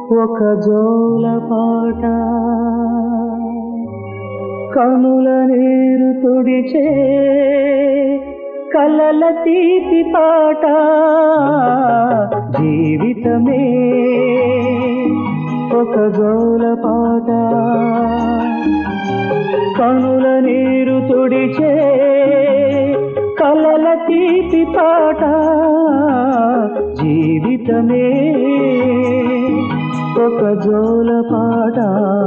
ఒక జోల పాట కనుల నీరు తుడిచే కలల తీపి పాట జీవితమే ఒక జోల పాట కనుల నీరు తుడిచే కలల తీపి పాట జీవితమే ఒక జోల పాట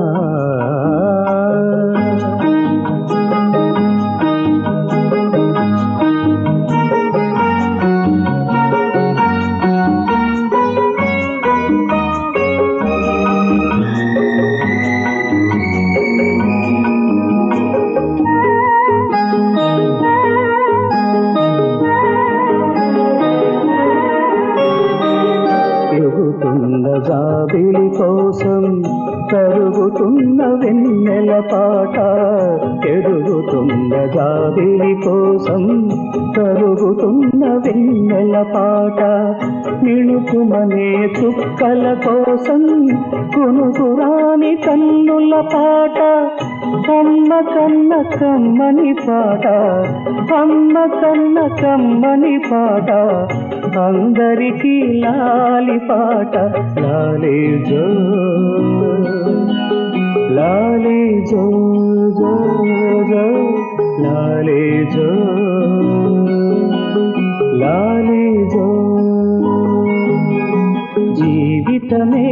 ఎగుతున్న జాబిలి కోసం కరుగుతున్న వెన్నెల పాట ఎదుగుతున్న జాబిలి కోసం కరుగుతున్న వెన్నెల పాట నిలుపుమనే చుక్కల కోసం కునుకురాని కన్నుల పాట అమ్మ కన్న కమ్మని పాట అమ్మ కన్న కమ్మని పాట అందరికీ లాలి పాట లాలే జో లాలే జో జో జో లాలే జో లాలే జో జీవితమే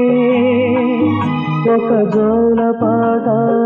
ఒక జోల పాట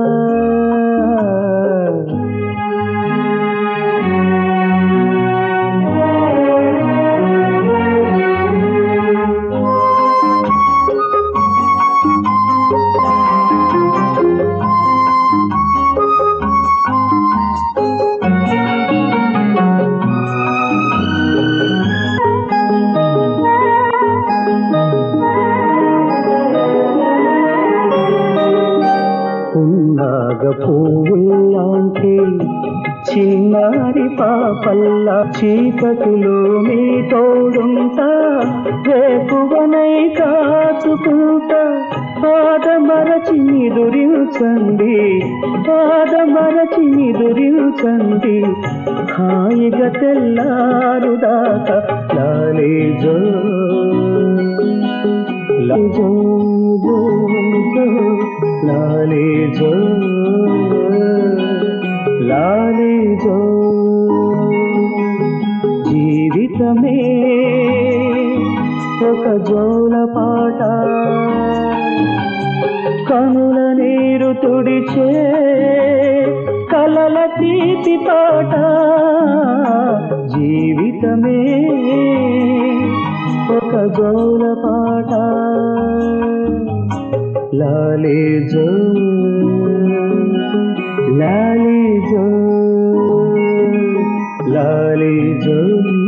ఉన్నాగ పువ్వుల్లాంటి చిన్నారి పాపల్లా చీకటిలో మీ తోడుంటా రేపువనై కాచుకుంటా పాదమరచి నిదురించండి పాదమరచి నిదురించండి హాయిగా తెల్లారుదాకా లాలే జో లాజో జో జో లాలే జో లాలే జో జీవితమే ఒక జోల పాట కనుల నీరు తుడిచే కలల తీపి పాట జీవితమే ఒక జోల పాట లాలే జో లాలే జో లాలే జో